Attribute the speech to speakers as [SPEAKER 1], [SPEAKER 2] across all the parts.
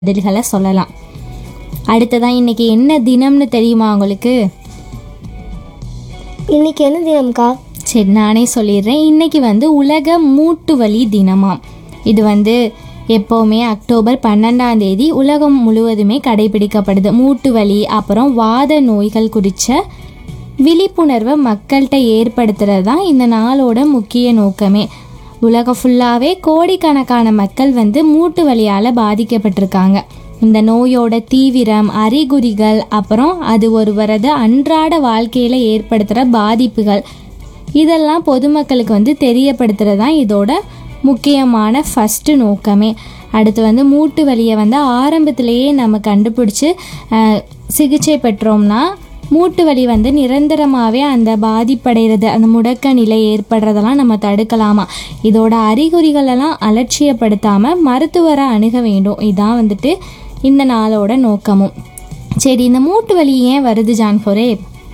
[SPEAKER 1] பதில்களை சொல்லலாம் அடுத்ததான் இன்னைக்கு என்ன தினம்னு தெரியுமா உங்களுக்கு
[SPEAKER 2] இன்னைக்கு என்ன தினம்க்கா
[SPEAKER 1] சரி நானே சொல்லிடுறேன் இன்னைக்கு வந்து உலக மூட்டு வலி தினமாம் இது வந்து எப்போவுமே அக்டோபர் பன்னெண்டாம் தேதி உலகம் முழுவதுமே கடைபிடிக்கப்படுது மூட்டு வலி அப்புறம் வாத நோய்கள் குறித்த விழிப்புணர்வை மக்கள்கிட்ட ஏற்படுத்துறது தான் இந்த நாளோட முக்கிய நோக்கமே உலகம் ஃபுல்லாகவே கோடிக்கணக்கான மக்கள் வந்து மூட்டு வலியால் பாதிக்கப்பட்டிருக்காங்க இந்த நோயோட தீவிரம் அறிகுறிகள் அப்புறம் அது ஒருவரது அன்றாட வாழ்க்கையில் ஏற்படுத்துகிற பாதிப்புகள் இதெல்லாம் பொதுமக்களுக்கு வந்து தெரியப்படுத்துறது தான் இதோட முக்கியமான ஃபஸ்ட்டு நோக்கமே அடுத்து வந்து மூட்டு வலியை வந்து ஆரம்பத்திலேயே நம்ம கண்டுபிடிச்சி அஹ், சிகிச்சை பெற்றோம்னா மூட்டு வலி வந்து நிரந்தரமாகவே அந்த பாதிப்படைகிறது அந்த முடக்க நிலை ஏற்படுறதெல்லாம் நம்ம தடுக்கலாமா இதோட அறிகுறிகளெல்லாம் அலட்சியப்படுத்தாமல் மருத்துவரை அணுக வேண்டும் இதான் வந்துட்டு இந்த நாளோட நோக்கமும் சரி இந்த மூட்டு வலி ஏன் வருது ஜான்ஃபோரே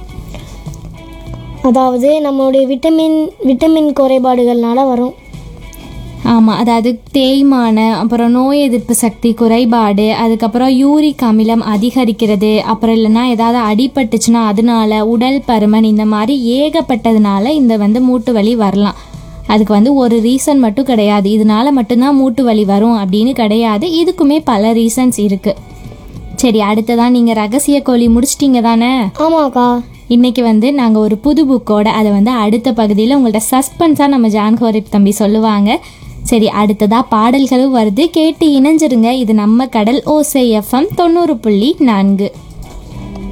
[SPEAKER 2] அதாவது நம்மளுடைய விட்டமின் விட்டமின் குறைபாடுகள்னால வரும்
[SPEAKER 1] ஆமாம் அதாவது தேய்மானம் அப்புறம் நோய் எதிர்ப்பு சக்தி குறைபாடு அதுக்கப்புறம் யூரிக் அமிலம் அதிகரிக்கிறது அப்புறம் இல்லைன்னா ஏதாவது அடிபட்டுச்சுன்னா அதனால உடல் பருமன் இந்த மாதிரி ஏகப்பட்டதுனால இந்த வந்து மூட்டு வலி வரலாம் அதுக்கு வந்து ஒரு ரீசன் மட்டும் கிடையாது இதனால மட்டும்தான் மூட்டு வலி வரும் அப்படின்னு கிடையாது இதுக்குமே பல ரீசன்ஸ் இருக்குது சரி அடுத்ததான் நீங்கள் ரகசிய கோழி முடிச்சிட்டீங்க தானே
[SPEAKER 2] ஆமாக்கா
[SPEAKER 1] இன்னைக்கு வந்து நாங்கள் ஒரு புது புக்கோட அதை வந்து அடுத்த பகுதியில் உங்கள்ட்ட சஸ்பென்ஸாக நம்ம ஜான் ஹோரிப் தம்பி சொல்லுவாங்க சரி அடுத்ததா பாடல்களும் வருது கேட்டு இணைஞ்சிருங்க இது நம்ம கடல் ஓசை எஃப்எம் தொண்ணூறு புள்ளி நான்கு